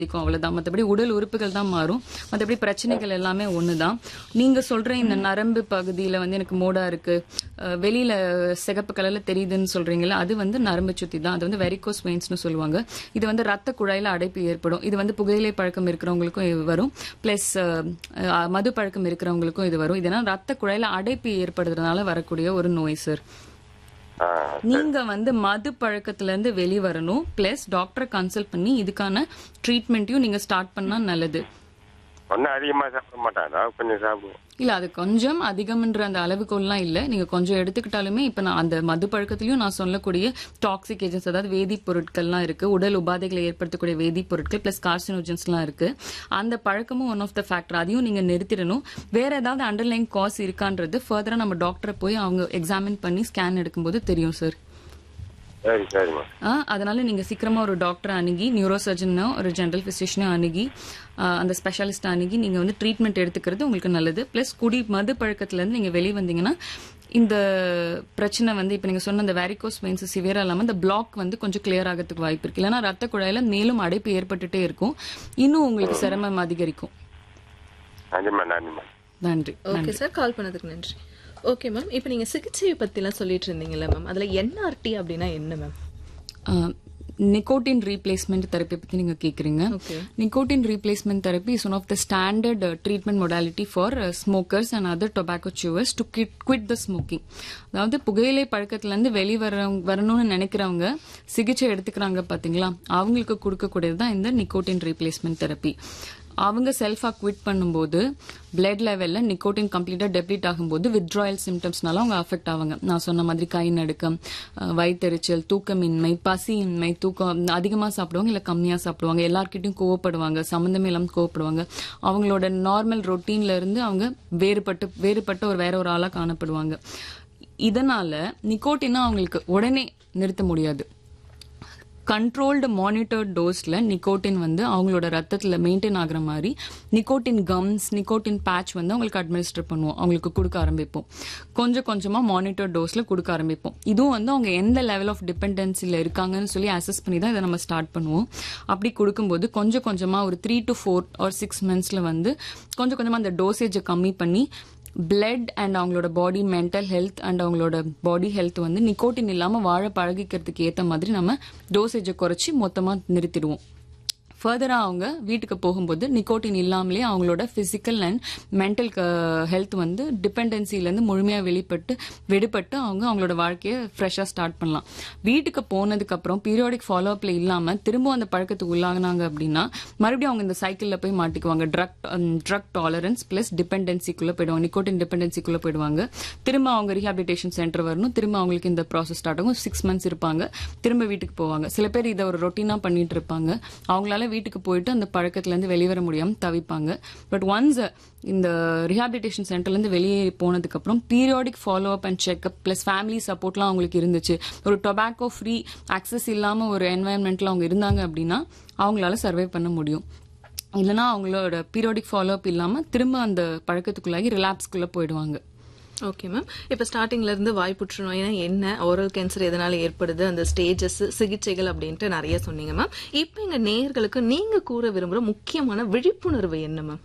இருக்கும் அவ்வளவுதான் மற்றபடி உடல் உறுப்புகள் தான் மாறும் மற்றபடி பிரச்சனைகள் எல்லாமே ஒண்ணுதான் நீங்க சொல்ற இந்த நரம்பு பகுதியில வந்து எனக்கு மோடா இருக்கு அஹ் வெளியில சிகப்பு கலர்ல தெரியுதுன்னு சொல்றீங்களா அது வந்து நரம்பு சுத்தி தான் அது வந்து வெரிகோஸ் வெயின்ஸ்னு சொல்லுவாங்க இது வந்து ரத்த குழாயில அடைப்பு ஏற்படும் இது வந்து புகையிலை பழக்கம் இருக்கிறவங்களுக்கும் இது வரும் பிளஸ் மது பழக்கம் இருக்கிறவங்களுக்கும் இது வரும் இதனால் ரத்த குழாயில அடைப்பு ஏற்படுறதுனால வரக்கூடிய ஒரு நோய் சார் ஆ, நீங்க வந்து மது பழக்கத்துல இருந்து வெளிவரணும் பிளஸ் டாக்டரை கன்சல்ட் பண்ணி இதுக்கான ட்ரீட்மெண்ட்டையும் நீங்க ஸ்டார்ட் பண்ணா நல்லது ஒன்றும் அதிகமா சாப்பிட மாட்டேன் அதாவது கொஞ்சம் சாப்பிடுவோம் இல்ல அது கொஞ்சம் அதிகம்ன்ற அந்த அளவுக்குலாம் இல்ல நீங்க கொஞ்சம் எடுத்துக்கிட்டாலுமே இப்ப நான் அந்த மது பழக்கத்திலயும் நான் சொல்லக்கூடிய டாக்ஸிக் ஏஜென்ட்ஸ் அதாவது வேதிப் பொருட்கள்லாம் இருக்கு உடல் உபாதைகளை ஏற்படுத்தக்கூடிய வேதிப் பொருட்கள் பிளஸ் கார்சினோஜன்ஸ்லாம் இருக்கு அந்த பழக்கமும் ஒன் ஆஃப் த ஃபேக்டர் அதையும் நீங்க நிறுத்திடணும் வேற ஏதாவது அண்டர்லைன் காஸ் இருக்கான்றது ஃபர்தரா நம்ம டாக்டரை போய் அவங்க எக்ஸாமின் பண்ணி ஸ்கேன் எடுக்கும்போது தெரியும் சார் சரி சரிம்மா ஆ, அதனால நீங்க சீக்கிரமா ஒரு டாக்டரை அணுகி நியூரோ சர்ஜனோ ஒரு ஜெனரல் பிசிஷியனோ அணுகி ஆ, அந்த ஸ்பெஷலிஸ்ட் அணுகி நீங்க வந்து ட்ரீட்மெண்ட் எடுத்துக்கிறது உங்களுக்கு நல்லது பிளஸ் குடி மது பழக்கத்துல இருந்து நீங்க வெளியே வந்தீங்கன்னா இந்த பிரச்சனை வந்து இப்ப நீங்க சொன்ன அந்த வேரிகோஸ் வெயின்ஸ் சிவியரா இல்லாம இந்த பிளாக் வந்து கொஞ்சம் கிளியர் ஆகிறதுக்கு வாய்ப்பு இருக்கு இல்லைன்னா ரத்த குழாயில மேலும் அடைப்பு ஏற்பட்டுட்டே இருக்கும் இன்னும் உங்களுக்கு சிரமம் அதிகரிக்கும் நன்றிம்மா நன்றிம்மா நன்றி ஓகே சார் கால் பண்ணதுக்கு நன்றி ஓகே மேம் இப்போ நீங்க சிகிச்சையை பத்திலாம் சொல்லிட்டு இருந்தீங்கல்ல மேம் அதுல என்ஆர்டி அப்படின்னா என்ன மேம் நிக்கோட்டின் ரீப்ளேஸ்மெண்ட் தெரப்பி பத்தி நீங்க கேக்குறீங்க okay Nicotine replacement therapy is one of the standard uh, treatment modality for uh, smokers and other tobacco chewers to quit, quit the smoking. அதாவது புகையிலை பழக்கத்துல இருந்து வெளி வரவங்க வரணும்னு நினைக்கிறவங்க சிகிச்சை எடுத்துக்கிறாங்க பாத்தீங்களா அவங்களுக்கு கொடுக்கக்கூடியது தான் இந்த நிக்கோட்டின் ரீப்ளேஸ்மெண்ட் தெரப்பி அவங்க செல்ஃபா குவிட் பண்ணும்போது பிளட் லெவல்ல நிக்கோட்டின் கம்ப்ளீட்டா டெப்ளிட் ஆகும்போது வித்ட்ராயல் சிம்டம்ஸ்னால அவங்க அஃபெக்ட் ஆவாங்க நான் சொன்ன மாதிரி கை நடுக்கம் அஹ், வயித்தெரிச்சல் தூக்கமின்மை பசியின்மை தூக்கம் அதிகமா சாப்பிடுவாங்க இல்ல கம்மியா சாப்பிடுவாங்க எல்லார்கிட்டயும் கோவப்படுவாங்க சம்மந்தமே இல்லாம கோவப்படுவாங்க அவங்களோட நார்மல் ரொட்டீன்ல இருந்து அவங்க வேறுபட்டு வேறுபட்ட ஒரு வேற ஒரு ஆளா காணப்படுவாங்க இதனால நிக்கோட்டினா அவங்களுக்கு உடனே நிறுத்த முடியாது கண்ட்ரோல்டு மானிட்டர் டோஸ்ல நிக்கோட்டின் வந்து அவங்களோட ரத்தத்துல மெயின்டைன் ஆகுற மாதிரி நிக்கோட்டின் கம்ஸ் நிக்கோட்டின் பேட்ச் வந்து அவங்களுக்கு அட்மினிஸ்டர் பண்ணுவோம் அவங்களுக்கு கொடுக்க ஆரம்பிப்போம் கொஞ்சம் கொஞ்சமா மானிட்டர் டோஸ்ல கொடுக்க ஆரம்பிப்போம் இதுவும் வந்து அவங்க எந்த லெவல் ஆஃப் டிபெண்டன்சில இருக்காங்கன்னு சொல்லி அசஸ் பண்ணி தான் இதை நம்ம ஸ்டார்ட் பண்ணுவோம் அப்படி கொடுக்கும்போது கொஞ்சம் கொஞ்சமா ஒரு three to four or six மந்த்ஸ்ல வந்து கொஞ்சம் கொஞ்சமா அந்த டோசேஜை கம்மி பண்ணி பிளட் அண்ட் அவங்களோட பாடி மென்டல் ஹெல்த் அண்ட் அவங்களோட பாடி ஹெல்த் வந்து நிக்கோட்டின் இல்லாம வாழ பழகிக்கிறதுக்கு ஏத்த மாதிரி நம்ம டோசேஜை குறைச்சி மொத்தமா நிறுத்திடுவோம் ஃபர்தரா அவங்க வீட்டுக்கு போகும்போது நிக்கோட்டின் இல்லாமலே அவங்களோட பிசிக்கல் அண்ட் மென்டல் ஹெல்த் வந்து டிபெண்டன்சில இருந்து முழுமையா வெளிப்பட்டு விடுபட்டு அவங்க அவங்களோட வாழ்க்கையை ஃப்ரெஷ்ஷா ஸ்டார்ட் பண்ணலாம் வீட்டுக்கு போனதுக்கு அப்புறம் பீரியாடிக் ஃபாலோ அப்ல இல்லாம திரும்ப அந்த பழக்கத்துக்கு உள்ளாகினாங்க அப்படின்னா மறுபடியும் அவங்க இந்த சைக்கிள்ல போய் மாட்டிக்குவாங்க ட்ரக் ட்ரக் டாலரன்ஸ் பிளஸ் டிபெண்டன்சிக்குள்ள போயிடுவாங்க நிக்கோட்டின் டிபெண்டன்சிக்குள்ள போயிடுவாங்க திரும்ப அவங்க ரீஹாபிலிட்டேஷன் சென்டர் வரணும் திரும்ப அவங்களுக்கு இந்த ப்ராசஸ் ஸ்டார்ட் ஆகும் சிக்ஸ் மந்த்ஸ் இருப்பாங்க திரும்ப வீட்டுக்கு போவாங்க சில பேர் இதை ஒரு ரொட்டீனா பண்ணிட்டு இருப்பாங்க அவங்களால வீட்டுக்கு போயிட்டு அந்த பழக்கத்துல இருந்து வெளிவர முடியாம தவிப்பாங்க பட் ஒன்ஸ் இந்த ரிஹாபிலிட்டேஷன் சென்டர்ல இருந்து வெளியே போனதுக்கு அப்புறம் periodic follow up and checkup plus family சப்போர்ட்லாம் அவங்களுக்கு இருந்துச்சு ஒரு டொபாக்கோ ஃப்ரீ அக்சஸ் இல்லாம ஒரு என்வாயன்மெண்ட்ல அவங்க இருந்தாங்க அப்படின்னா அவங்களால சர்வை பண்ண முடியும் இல்லைன்னா அவங்களோட பீரியாடிக் ஃபாலோ அப் இல்லாம திரும்ப அந்த பழக்கத்துக்குள்ளாகி ரிலாப்ஸ்குள்ள போயிடுவாங்க ஓகே மேம் இப்போ ஸ்டார்டிங்ல இருந்து வாய் புற்றுநோய்னா என்ன ஓரல் கேன்சர் எதனால ஏற்படுது அந்த ஸ்டேஜஸ் சிகிச்சைகள் அப்படின்ட்டு நிறைய சொன்னீங்க மேம் இப்போ எங்க நேயர்களுக்கு நீங்க கூற விரும்புற முக்கியமான விழிப்புணர்வு என்ன மேம்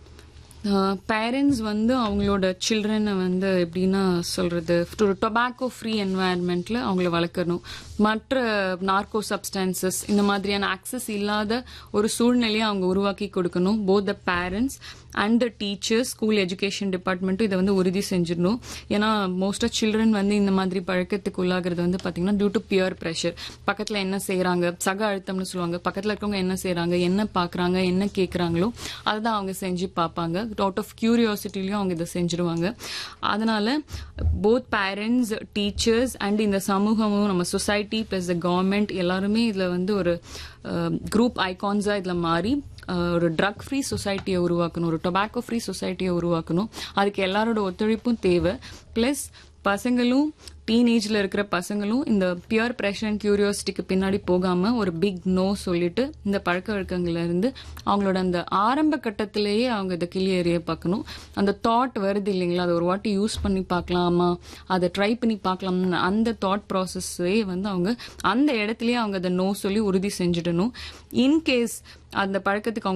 பேரண்ட்ஸ் வந்து அவங்களோட சில்ட்ரனை வந்து எப்படின்னா சொல்றது ஒரு டொபாக்கோ ஃப்ரீ என்வாயன்மெண்ட்ல அவங்கள வளர்க்கணும் மற்ற நார்கோ சப்ஸ்டான்சஸ் இந்த மாதிரியான ஆக்சஸ் இல்லாத ஒரு சூழ்நிலையை அவங்க உருவாக்கி கொடுக்கணும் both the parents and the teachers school education டிபார்ட்மெண்ட்டும் இதை வந்து உறுதி செஞ்சிடணும் ஏன்னா மோஸ்ட் ஆஃப் சில்ட்ரன் வந்து இந்த மாதிரி பழக்கத்துக்கு உள்ளாகிறது வந்து பாத்தீங்கன்னா டியூ டு பியர் ப்ரெஷர் பக்கத்துல என்ன செய்றாங்க சக அழுத்தம்னு சொல்லுவாங்க பக்கத்துல இருக்கவங்க என்ன செய்றாங்க என்ன பாக்குறாங்க என்ன கேக்குறாங்களோ அதுதான் அவங்க செஞ்சு பார்ப்பாங்க அவுட் ஆஃப் கியூரியாசிட்டிலையும் அவங்க இதை செஞ்சிருவாங்க அதனால போத் பேரண்ட்ஸ் டீச்சர்ஸ் அண்ட் இந்த சமூகமும் நம்ம சொசைட்டி பிளஸ் த கவர்மெண்ட் எல்லாருமே இதுல வந்து ஒரு குரூப் ஐகான்ஸா இதுல மாறி அஹ், ஒரு ட்ரக் ஃப்ரீ சொசைட்டியை உருவாக்கணும் ஒரு டொபாக்கோ ஃப்ரீ சொசைட்டியை உருவாக்கணும் அதுக்கு எல்லாரோட ஒத்துழைப்பும் தேவை பிளஸ் பசங்களும் டீனேஜ்ல இருக்கிற பசங்களும் இந்த பியர் ப்ரெஷர் அண்ட் கியூரியாசிட்டிக்கு பின்னாடி போகாம ஒரு பிக் நோ சொல்லிட்டு இந்த பழக்க வழக்கங்கள்ல இருந்து அவங்களோட அந்த ஆரம்ப கட்டத்திலேயே அவங்க இதை கிளியறிய பார்க்கணும் அந்த தாட் வருது இல்லைங்களா அதை ஒரு வாட்டி யூஸ் பண்ணி பார்க்கலாமா அதை ட்ரை பண்ணி பார்க்கலாம்னு அந்த தாட் ப்ராசஸ்ஸே வந்து அவங்க அந்த இடத்துலயே அவங்க அதை நோ சொல்லி உறுதி செஞ்சிடணும் இன்கேஸ் அந்த பழக்கத்துக்கு அவங்க